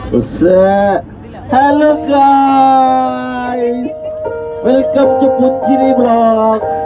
Hello guys welcome to Punchiri vlogs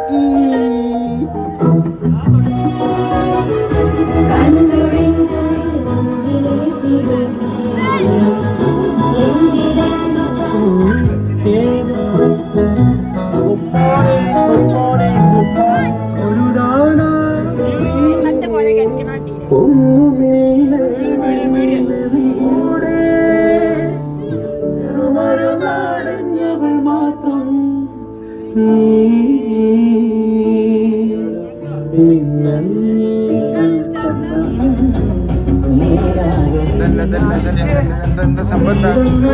എന്താ സംഭവം എന്താ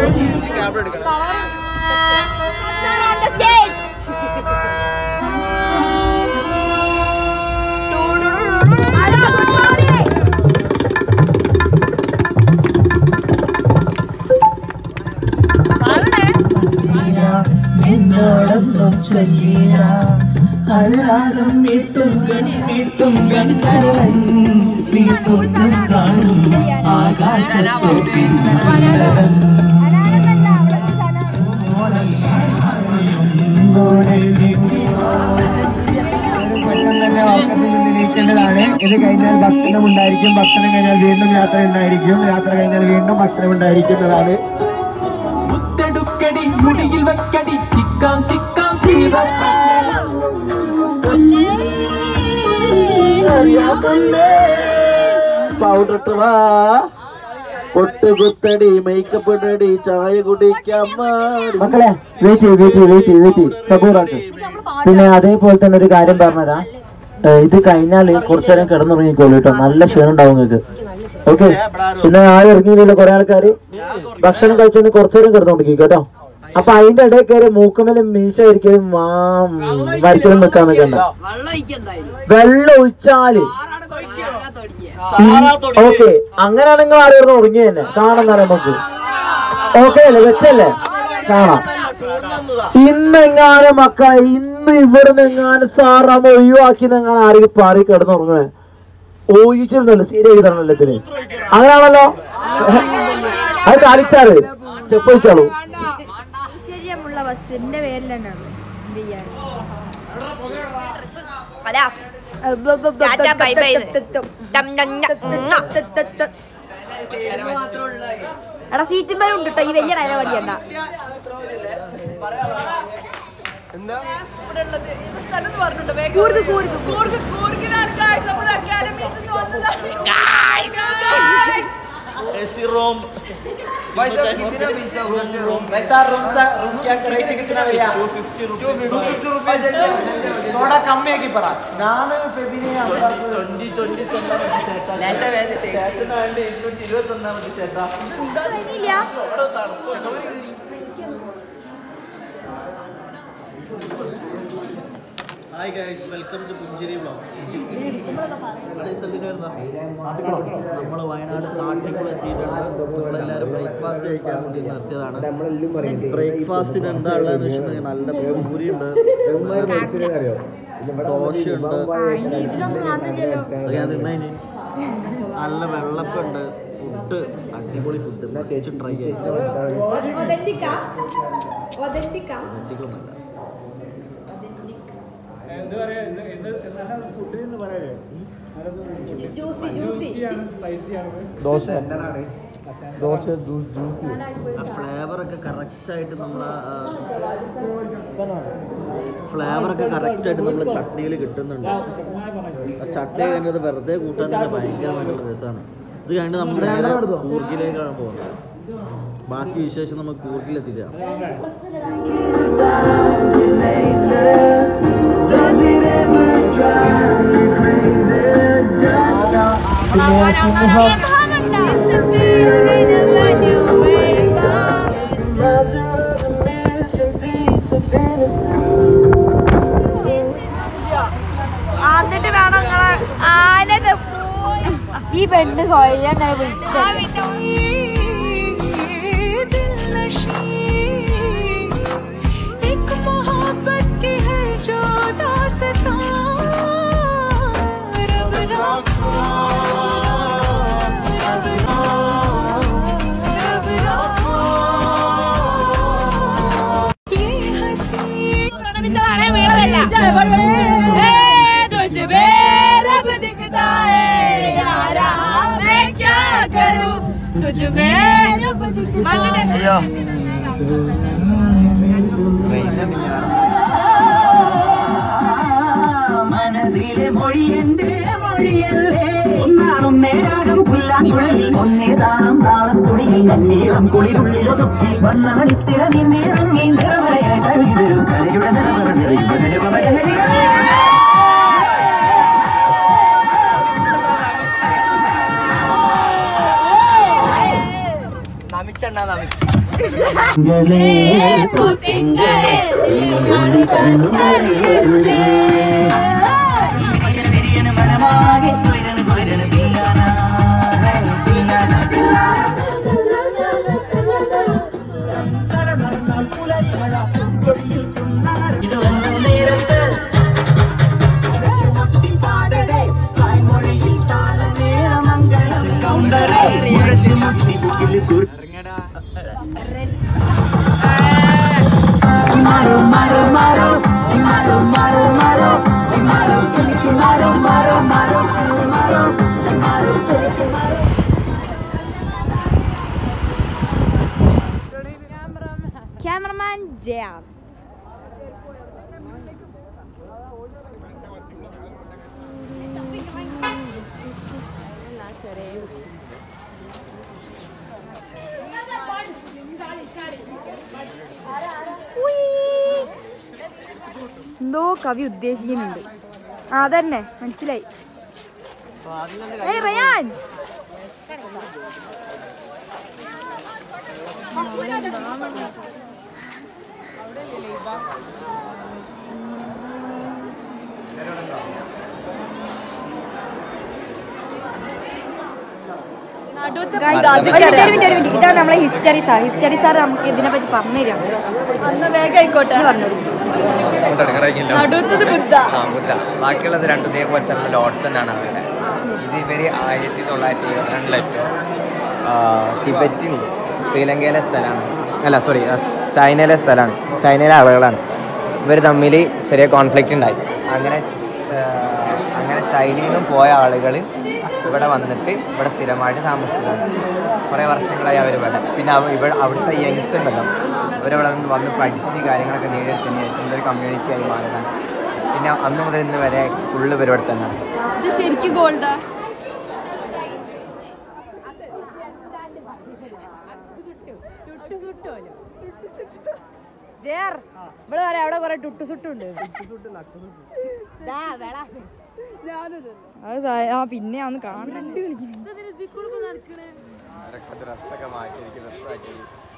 എന്നോടൊന്നും ചൊല്ലിയ അനുരാഗം വീട്ടും വീട്ടും നീ സ്വപ്നം കാണും ആകാശത്തെ ാണ് ഇത് കഴിഞ്ഞാൽ ഭക്ഷണം ഉണ്ടായിരിക്കും ഭക്ഷണം കഴിഞ്ഞാൽ വീണ്ടും യാത്ര ഉണ്ടായിരിക്കും യാത്ര കഴിഞ്ഞാൽ വീണ്ടും ഭക്ഷണം ഉണ്ടായിരിക്കുന്നതാണ് മുത്തെടുക്കടി മുടിയിൽ വെക്കടി ചിക്കാം ചിക്കാം പൗഡർ ഇട്ട് വാ പൊട്ട് കുത്തടി മേക്കപ്പ് ഇടടി ചായ കുടിക്കാൻ മാടി. മക്കളെ വെയിറ്റ് ചെയ്യ് വെയിറ്റ് ചെയ്യ് വെയിറ്റ് ചെയ്യ് വെയിറ്റ് ചെയ്യ് സബൂറാക്ക് പിന്നെ അതേപോലെ തന്നെ ഒരു കാര്യം പറഞ്ഞതാ ഏ, ഇത് കഴിഞ്ഞാൽ കുറച്ചു നേരം കിടന്നുറങ്ങിക്കോളൂ കേട്ടോ നല്ല ക്ഷീണം ഉണ്ടാവും നിങ്ങൾക്ക് ഓക്കെ പിന്നെ ആരും ഇറങ്ങിയില്ല കുറെ ആൾക്കാര് ഭക്ഷണം കഴിച്ചതിന് കുറച്ചു നേരം കിടന്നുകൊണ്ടിരിക്കും കേട്ടോ അപ്പൊ അതിന്റെ ഇടയിൽ കയറി മൂക്കുമലും മീശ ഒരിക്കലും വരച്ചിലും നിൽക്കാൻ നിൽക്കണ്ട വെള്ളം ഒഴിച്ചാല് ഓക്കെ അങ്ങനെയാണെങ്കിൽ ആരും ഇറന്ന് ഉറങ്ങി തന്നെ കാണാൻ നമുക്ക് ഓക്കെ അല്ലേ വെച്ചല്ലേ കാണാം ഇന്നെങ്ങാനും മക്കളെ ഇന്ന് ഇവിടുന്ന് എങ്ങാനും സാറാമ ഒഴിവാക്കി എങ്ങാനും ആരെങ്കിലും പാറി കിടന്നുറങ്ങണേ ഊഹിച്ചിട്ടുണ്ടല്ലോ സീരിയസ് തരണല്ലോ ഇതിന് അങ്ങനെയാണല്ലോ അത് കാലിച്ചാറ് സ്റ്റെപ്പ് വെച്ചാളൂ ശരിയമുള്ള ബസ്സിന്റെ പേരിലാണ് എന്ത് ചെയ്യാൻ ടാറ്റാ ബൈ ബൈ എടാ സീറ്റും പേരും ഉണ്ട് കേട്ടോ ഈ വലിയ റൈല വടിയണ്ട കൂർഗ് കൂർഗ് കൂർഗ് एसी रूम भाई साहब कितना पैसा हो रूम वैसा रूम सा रूम क्या रेट कितना भैया टू फिफ्टी रुपीज थोड़ा कम है की पड़ा ನಾನು ಫೆಬಿನಿ ട്വന്റി ട്വന്റി ചേട്ടനാണ്ട് ഇരുന്നൂറ്റി ഇരുപത്തി ഒന്നാം മതി ചേട്ടാ hi guys welcome to Punchiri vlogs നമ്മൾ വയനാട് കാട്ടിക്കുളം എത്തിയിട്ടുണ്ട് നമ്മളെല്ലാവരും ബ്രേക്ക്ഫാസ്റ്റ് കഴിക്കാൻ വേണ്ടി നിർത്തിയതാണ് ബ്രേക്ക്ഫാസ്റ്റിന് എന്താ ഉള്ളതെന്ന് വെച്ചിട്ടുണ്ടെങ്കിൽ നല്ല പൂരി ഉണ്ട് ദോശയുണ്ട് അത് ഞാൻ തിന്നതിന് നല്ല വെള്ളപ്പുണ്ട് ഫുഡ് അടിപൊളി ഫുഡ് മസ്റ്റ് ട്രൈ ആയിട്ട് അടിപൊളിയൊന്നുമല്ല ദോശ ദോശ ജ്യൂസ് ആ ഫ്ലേവറൊക്കെ കറക്റ്റായിട്ട് നമ്മളെ ഫ്ലേവറൊക്കെ കറക്റ്റായിട്ട് നമ്മൾ ചട്നിയിൽ കിട്ടുന്നുണ്ട് ആ ചട്നി കഴിഞ്ഞത് വെറുതെ കൂട്ടാൻ തന്നെ ഭയങ്കരമായിട്ടുള്ള രസമാണ് ഇത് കഴിഞ്ഞ് നമ്മൾ നേരെ കൂർഗിലേക്കാണ് പോകുന്നത് ബാക്കി വിശേഷം നമുക്ക് കൂർഗിലെത്തില്ല എന്നിട്ട് വേണം നിങ്ങളെ ഈ പെണ്ണ് സ്വയം വിളിച്ചു एक मोहब्बत की है जो दास्तां रब रखा रब रखा रब അയ്യോ മനസ്സിലെ മൊഴിയന്റെ മൊഴിയല്ലേ ഒന്നാറും നേരാകം പുല്ലാങ്കുഴലിൽ ഒന്നേതാണം താളം തുണിയിൽ കണ്ണീളം കുളിരുള്ളിലൊതുക്കി വന്നാണിത്തിര നിന്നിറങ്ങി നിറമഴയായി തഴുകിവരും കലയുടെ നിറമഴ നമിച്ചെണ്ണ നമിച്ച് ക്യാമറമാൻ ജയാം എന്തോ കവി ഉദ്ദേശിക്കുന്നുണ്ട് ആ അതന്നെ മനസ്സിലായി ഏയ് റയാൻ Guys, ഒരു minute, ഒരു minute, ഒരു minute. ഇതാണ് നമ്മളെ ഹിസ്റ്ററി സാർ ഹിസ്റ്ററി സാർ നമുക്ക് ഇതിനെ പറ്റി പറഞ്ഞു തരാം അന്ന് വേഗം ആയിക്കോട്ടെ പറഞ്ഞു നടുത്തത് ബുദ്ധ ആ ബുദ്ധ ബാക്കിയുള്ളത് രണ്ടു ഇതേപോലെ തന്നെ ലോഡ്സ് തന്നെയാണ് അവരുടെ ഇത് ഇവര് ആയിരത്തി തൊള്ളായിരത്തി ഇരുപത്തിരണ്ടിലെത്തി ടിബറ്റിൽ ശ്രീലങ്കയിലെ സ്ഥലമാണ് അല്ല സോറി ചൈനയിലെ സ്ഥലമാണ് ചൈനയിലെ ആളുകളാണ് ഇവർ തമ്മിൽ ചെറിയ കോൺഫ്ലിക്റ്റ് ഉണ്ടായി അങ്ങനെ ആ, അങ്ങനെ ചൈനയിൽ നിന്നും പോയ ആളുകൾ ഇവിടെ വന്നിട്ട് ഇവിടെ സ്ഥിരമായിട്ട് താമസിച്ചതാണ് കുറേ വർഷങ്ങളായി അവർ ഇവിടെ പിന്നെ അവ- ഇവിടെ അവിടുത്തെ യങ്സ് ഉണ്ടല്ലോ അവരവിടെ നിന്ന് വന്ന് പഠിച്ച് കാര്യങ്ങളൊക്കെ നേടിയെടുത്തതിന് ശേഷം ഇതൊരു കമ്മ്യൂണിറ്റി ആയി മാറിയതാണ് പിന്നെ അന്ന് മുതൽ ഇന്ന് വരെ ഫുള്ള് പരിപാടി തന്നെയാണ് ഇത് ശരിക്കും ഗോൾഡാ ഇവിടെ പറയാം അവിടെ കൊറേ ടുട്ടു സുട്ടുണ്ട് അത് സാ- ആ പിന്നെ അന്ന് കാണുന്നുണ്ട് ഡ്രസ്സൊക്കെ മാറ്റി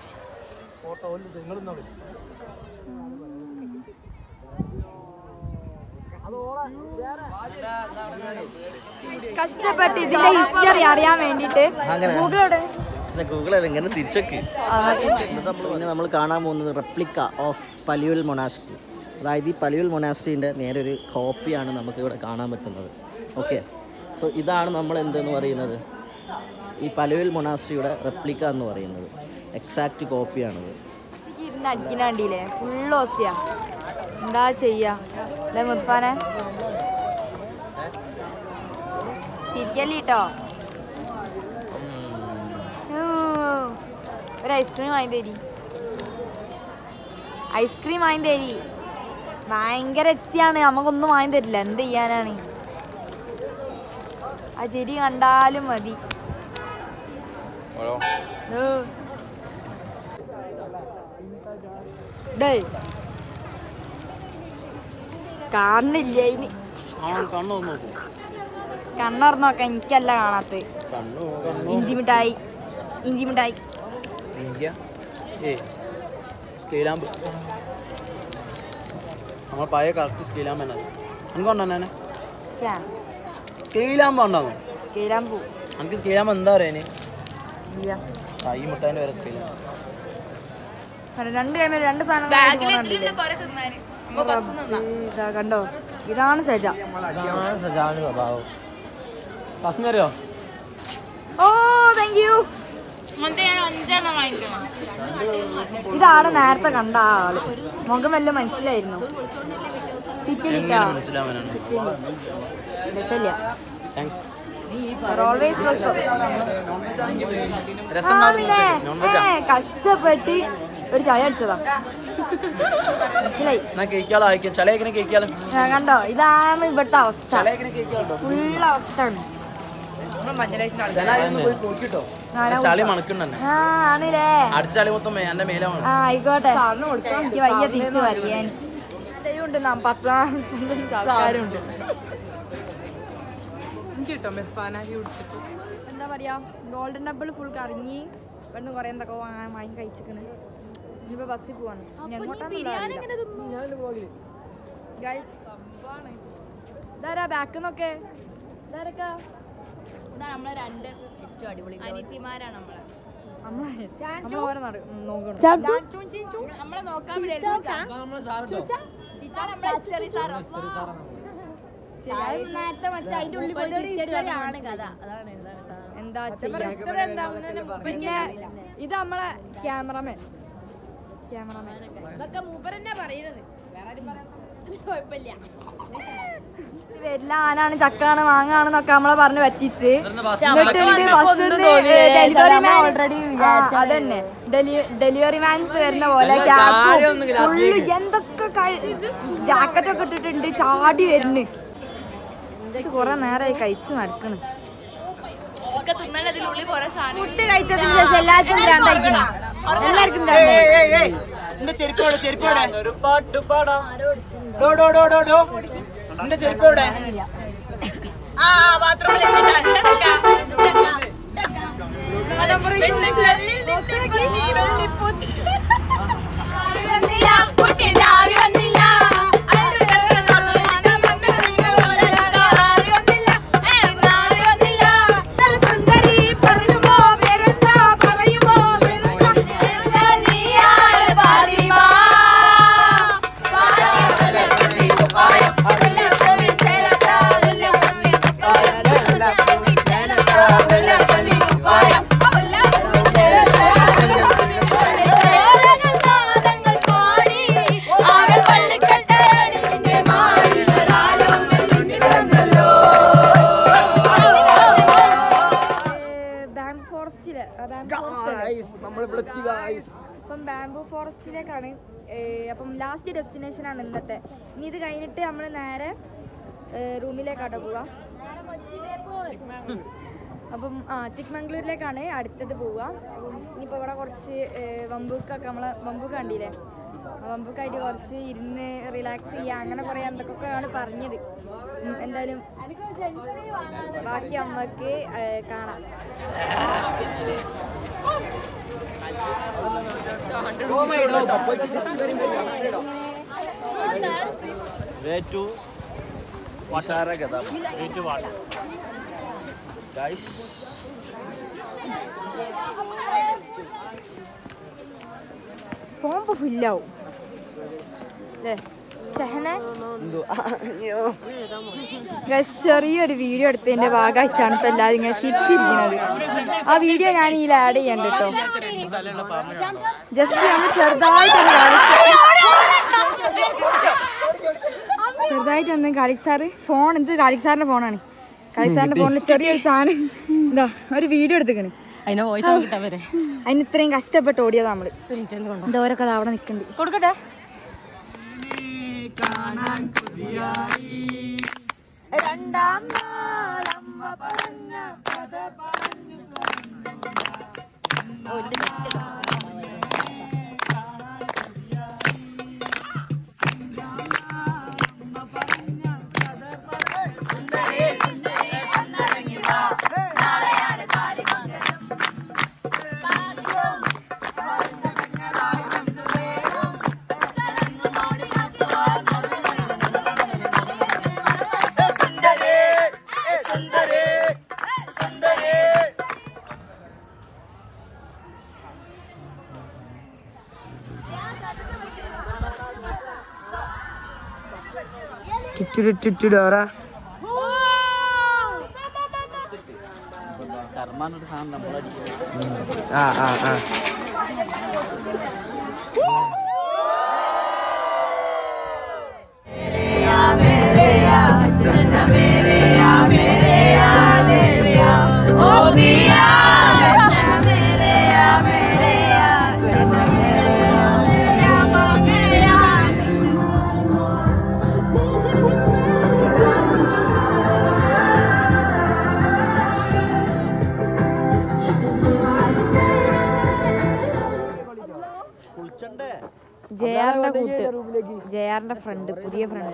കഷ്ടപ്പെട്ട് ഇതിന്റെ ഹിസ്റ്ററി അറിയാൻ വേണ്ടിട്ട് അങ്ങനെ. ഗൂഗിളോടെ ഗൂഗിളിൽ ഇങ്ങനെ തിരിച്ചൊക്കെ എന്നിട്ട് നമ്മൾ പിന്നെ നമ്മൾ കാണാൻ പോകുന്നത് റെപ്ലിക്ക ഓഫ് പലിയുൽ മൊനാസ്ട്രി അതായത് ഈ പലിയുൽ മൊനാസ്ട്രീൻ്റെ നേരെ ഒരു കോപ്പിയാണ് നമുക്ക് ഇവിടെ കാണാൻ പറ്റുന്നത് ഓക്കെ സോ ഇതാണ് നമ്മൾ എന്തെന്ന് പറയുന്നത് ഈ പലുവിൽ മൊനാസ്ട്രിയുടെ റെപ്ലിക്ക എന്ന് പറയുന്നത് എക്സാക്റ്റ് കോപ്പിയാണിത് ഇരുന്ന് അടിക്കുന്ന കണ്ടില്ലേ ഫുള്ള് ഓസിയാ എന്താ ചെയ്യാ അല്ലേ മുർഫാനെ ചിരിക്കല്ലേ കേട്ടോ ഒരു ഐസ്ക്രീം വാങ്ങി തരി ഐസ്ക്രീം വാങ്ങി തരി ഭയങ്കര എച്ചിയാണ് നമുക്കൊന്നും വാങ്ങി തരില്ല എന്ത് ചെയ്യാനാണ് ആ ചിരി കണ്ടാലും മതി ഏ. ഡേയ് കാണില്ല ഇനി കണ്ണുറന്ന് നോക്കാൻ എനിക്കല്ല കാണാത്ത ഇഞ്ചി മിഠായി ഇഞ്ചി മിഠായി ഇന്ത്യ സ്കെയിലാമ്പ് നമ്മൾ പഴയ കറക്റ്റ് സ്കെയിലാമ്പ് തന്നെ എനിക്ക് കൊണ്ടുവന്നെ സ്കെയിലാമ്പ് ഉണ്ടാകും കേരാമ്പൂ എനിക്ക് സ്കെയിലാമ്പ് എന്താ പറയാന് ഇല്ല ആ ഈ മുട്ടാൻ്റെ വരെ സ്കെയിലാമ്പ് കണ്ടോ, രണ്ട് ടൈമിൽ രണ്ട് സാധനം ഇതാ കണ്ടോ ഇതാണ് സജ സ്വഭാവം കസ്മി അറിയോ ഓ താങ്ക് യു ഇതാണ് നേരത്തെ കണ്ട ആ ആള് മുഖം വല്ല മനസ്സിലായിരുന്നു സിറ്റിലിട്ടാ മനസ്സിലാവാനാണ് രസമില്ല താങ്ക്സ് ഓൾവേസ് വെൽക്കം രസം ഉണ്ടാവില്ല നോൺ വെജാ കഷ്ടപ്പെട്ട് ഒരു ചായ അടിച്ചതാ മനസ്സിലായി എന്നാ കേക്കാലോ അയക്കാം ചലയക്കിനെ കേക്കാലോ ആ, കണ്ടോ ഇതാണ് ഇവിടുത്തെ അവസ്ഥ ചലയക്കിനെ കേക്കാലോ ഫുൾ അവസ്ഥ ആണ് ജനായൊന്ന് പോയി പോയിട്ടോ ചളി മണക്കുന്നെ ആ ആണല്ലേ അടിച്ച ചളി മൊത്തം എന്റെ മേലെ ആ ആയിക്കോട്ടെ എനിക്ക് വയ്യ തിരിച്ചു വരിയാൻ ഉണ്ട് നാം പത്ത് ആൾക്കാരുണ്ട് എന്താ പറയാ ഗോൾഡൻ ടെമ്പിൾ ഫുൾ കറങ്ങി പെണ്ണ് കുറെ എന്തൊക്കെ വാങ്ങാൻ വാങ്ങി കഴിച്ചിക്കണ് ഇനിയിപ്പോ ബസ്സിൽ പോവാണ് ഇനി എങ്ങോട്ടാണ് ഗൈസ് ഇതാരാ ബാക്ക് നോക്കെ ഇതാരൊക്കെ നമ്മളെ രണ്ട് ഏറ്റവും അടിപൊളി അനിയത്തിമാരാണ് നമ്മളെ നമ്മളെ നമ്മളെ ഓരോ നട നോക്കണം നമ്മളെ നോക്കാൻ വേണ്ടി ആണ് കഥ അതാണ് എന്താ ചെയ്യാ പിന്നെ ഇത് നമ്മളെ ക്യാമറമാൻ ക്യാമറമാൻ ഇതൊക്കെ മൂപ്പരെന്നെ പറയുന്നത് കുഴപ്പമില്ല വരില്ല ആനാണ് ചക്കാണ് മാങ്ങാണെന്നൊക്കെ നമ്മളെ പറഞ്ഞ് പറ്റിച്ച് എന്നിട്ട് ഡെലിവറി മാൻ അതന്നെ ഡെലിവറി മാൻസ് വരുന്ന പോലെ ഫുള്ള് എന്തൊക്കെ ജാക്കറ്റ് ഒക്കെ ഇട്ടിട്ടുണ്ട് ചാടി വരുന്നു കൊറേ നേരമായി കഴിച്ച് നടക്കണ് ഒക്കെ തിന്നണതിനുള്ളിൽ കുറെ സാധനം ഫുഡ് കഴിച്ചതിന് ശേഷം എല്ലാവർക്കും ഭ്രാന്തായിരിക്കണം എല്ലാവർക്കും ഭ്രാന്തായി എന്റെ ചെരുപ്പോടെ ചെരുപ്പോടെ ഡോ ഡോ ഡോ ഡോ ഡോ എന്റെ ചെരുപ്പോടെ ബാംബു ഫോറസ്റ്റില് അപ്പം ബാംബു ഫോറസ്റ്റിലേക്കാണ് ഏഹ് അപ്പം ലാസ്റ്റ് ഡെസ്റ്റിനേഷൻ ആണ് ഇന്നത്തെ ഇനി ഇത് കഴിഞ്ഞിട്ട് നമ്മൾ നേരെ റൂമിലേക്കാട്ടോ പോവാ അപ്പം ആ ചിക്മംഗ്ലൂരിലേക്കാണ് അടുത്തത് പോവുക അപ്പം ഇനിയിപ്പോൾ ഇവിടെ കുറച്ച് ഏഹ്, വമ്പൂക്കൊക്കെ നമ്മളെ വമ്പൂക്ക് കണ്ടില്ലേ ആ വമ്പൂക്കായിട്ട് കുറച്ച് ഇരുന്ന് റിലാക്സ് ചെയ്യുക അങ്ങനെ കുറേ എന്തൊക്കെയാണ് പറഞ്ഞത് ഉം, എന്തായാലും ബാക്കി അമ്മക്ക് ഏഹ്, കാണാം Way to Isara Gada. Way to what? Guys. Phone ഇപ്പോൾ ഫില്ലാവും അല്ലേ ഷഹന Guys, ചെറിയൊരു വീഡിയോ എടുത്തതിന്റെ ഭാഗമായിട്ടാണ് ഇപ്പൊ എല്ലാവരും ഇങ്ങനെ ചിരിച്ചിരിക്കുന്നത് ആ വീഡിയോ ഞാൻ ഇതിൽ ആഡ് ചെയ്യണ്ട കേട്ടോ ജസ്റ്റ് നമ്മൾ ചെറുതായിട്ടൊന്ന് ചെറുതായിട്ടൊന്ന് കാലിക് സാറ് ഫോൺ എന്ത് കാലിക് സാറിന്റെ ഫോണാണ് കാലിക് സാറിന്റെ ഫോണിൽ ചെറിയൊരു സാധനം എന്താ ഒരു വീഡിയോ എടുത്തേക്കണ് അതിന് വോയിസ് കിട്ടാൻ വരെ അതിന് ഇത്രയും കഷ്ടപ്പെട്ട് ഓടിയതാ നമ്മള് എന്തോരൊക്കെ ദാ അവിടെ നിൽക്കുന്നുണ്ട് കൊടുക്കട്ടെ രണ്ടാം നാളമ്മ പറഞ്ഞ കഥ പറഞ്ഞു കർമാനൊരു സാധനം നമ്മളടിക്കുന്നത് ആ ആ ആ मेरे ജയാറിന്റെ കൂട്ട് ജയാറിന്റെ ഫ്രണ്ട് പുതിയ ഫ്രണ്ട്